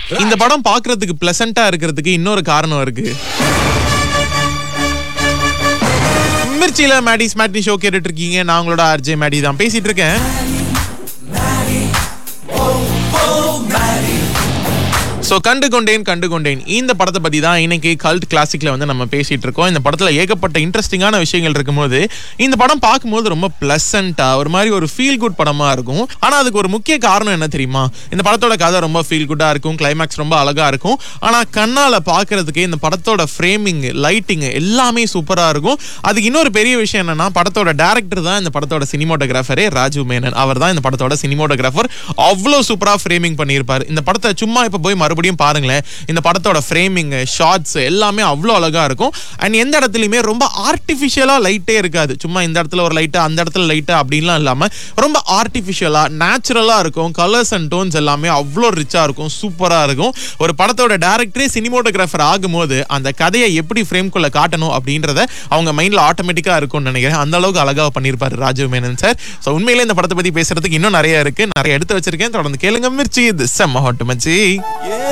இந்த படம் பாக்குறதுக்கு பிளசண்டா இருக்கிறதுக்கு இன்னொரு காரணம் இருக்கு மிர்ச்சியில மேடிஸ் மேட்னி ஷோ கேட்டுட்டு இருக்கீங்க நான் உங்களோட ஆர்ஜே மேடி தான் பேசிட்டு இருக்கேன் ஸோ கண்டு கொண்டேன் கண்டு கொண்டேன் இந்த படத்தை பத்தி தான் இன்னைக்கு கல்ட் கிளாசிக்ல வந்து நம்ம பேசிட்டு இருக்கோம் இந்த படத்துல ஏகப்பட்ட இன்ட்ரெஸ்டிங்கான விஷயங்கள் இருக்கும்போது இந்த படம் பார்க்கும்போது ரொம்ப பிளசண்டா ஒரு மாதிரி ஒரு ஃபீல் குட் படமா இருக்கும் ஆனா அதுக்கு ஒரு முக்கிய காரணம் என்ன தெரியுமா இந்த படத்தோட கதை ரொம்ப ஃபீல் குட்டா இருக்கும் கிளைமேக்ஸ் ரொம்ப அழகா இருக்கும் ஆனா கண்ணால பாக்குறதுக்கு இந்த படத்தோட ஃப்ரேமிங் லைட்டிங் எல்லாமே சூப்பரா இருக்கும் அதுக்கு இன்னொரு பெரிய விஷயம் என்னன்னா படத்தோட டேரக்டர் தான் இந்த படத்தோட சினிமோட்டோகிராஃபரே ராஜு மேனன் அவர் தான் இந்த படத்தோட சினிமோட்டோகிராஃபர் அவ்வளோ சூப்பரா ஃப்ரேமிங் பண்ணியிருப்பாரு இந்த படத்தை சும்மா இப்போ போய் மறுபடியும் பாருங்களேன் இந்த படத்தோட ஃப்ரேமிங் ஷார்ட்ஸ் எல்லாமே அவ்வளோ அழகா இருக்கும் அண்ட் எந்த இடத்துலையுமே ரொம்ப ஆர்டிஃபிஷியலா லைட்டே இருக்காது சும்மா இந்த இடத்துல ஒரு லைட்டு அந்த இடத்துல லைட்டு அப்படின்லாம் இல்லாம ரொம்ப ஆர்டிஃபிஷியலா நேச்சுரலா இருக்கும் கலர்ஸ் அண்ட் டோன்ஸ் எல்லாமே அவ்வளோ ரிச்சா இருக்கும் சூப்பரா இருக்கும் ஒரு படத்தோட டேரக்டரே சினிமோட்டோகிராஃபர் ஆகும்போது அந்த கதையை எப்படி ஃப்ரேம்குள்ள காட்டணும் அப்படின்றத அவங்க மைண்ட்ல ஆட்டோமேட்டிக்கா இருக்கும்னு நினைக்கிறேன் அந்த அளவுக்கு அழகா பண்ணியிருப்பாரு ராஜீவ் மேனன் சார் ஸோ உண்மையிலே இந்த படத்தை பத்தி பேசுறதுக்கு இன்னும் நிறைய இருக்கு நிறைய எடுத்து வச்சிருக்கேன் தொடர்ந்து கேளுங்க மிர்ச்சி இது செம்ம ஹாட்டு மச்சி